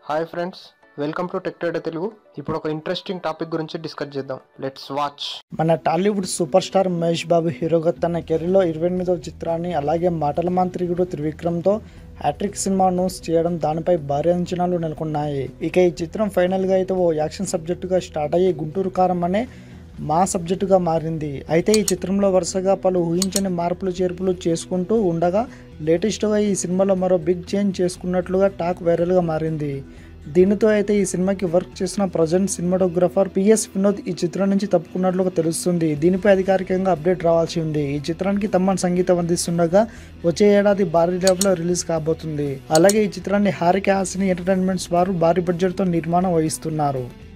hi friends welcome to Tech Trader Telugu ఇప్పుడు ఒక interesting topic గురించి డిస్కస్ చేద్దాం లెట్స్ వాచ్ మన Tollywood super star Mahesh Babu హీరోగా తన కెరీర్లో ఇరవై ఎనిమిదవ చిత్రాన్ని అలాగే మాటల మాంత్రికుడు త్రివిక్రమ్తో హ్యాట్రిక్ సినిమాను చేయడం దానిపై భారీ అంచనాలు నెలకొన్నాయి ఇక ఈ చిత్రం ఫైనల్గా అయితే ఓ యాక్షన్ సబ్జెక్టుగా స్టార్ట్ అయ్యి గుంటూరు కారం అనే మా సబ్జెక్టుగా మారింది అయితే ఈ చిత్రంలో వరుసగా పలు ఊహించని మార్పులు చేర్పులు చేసుకుంటూ ఉండగా లేటెస్ట్గా ఈ సినిమాలో మరో బిగ్ చేంజ్ చేసుకున్నట్లుగా టాక్ వైరల్గా మారింది దీనితో అయితే ఈ సినిమాకి వర్క్ చేసిన ప్రజెంట్ సినిమాటోగ్రఫర్ పిఎస్ వినోద్ ఈ చిత్రం నుంచి తప్పుకున్నట్లుగా తెలుస్తుంది దీనిపై అధికారికంగా అప్డేట్ రావాల్సి ఉంది ఈ చిత్రానికి తమ్మన్ సంగీతం అందిస్తుండగా వచ్చే ఏడాది భారీ లెవెల్లో రిలీజ్ కాబోతుంది అలాగే ఈ చిత్రాన్ని హారిక హాసిని ఎంటర్టైన్మెంట్స్ వారు భారీ బడ్జెట్తో నిర్మాణం వహిస్తున్నారు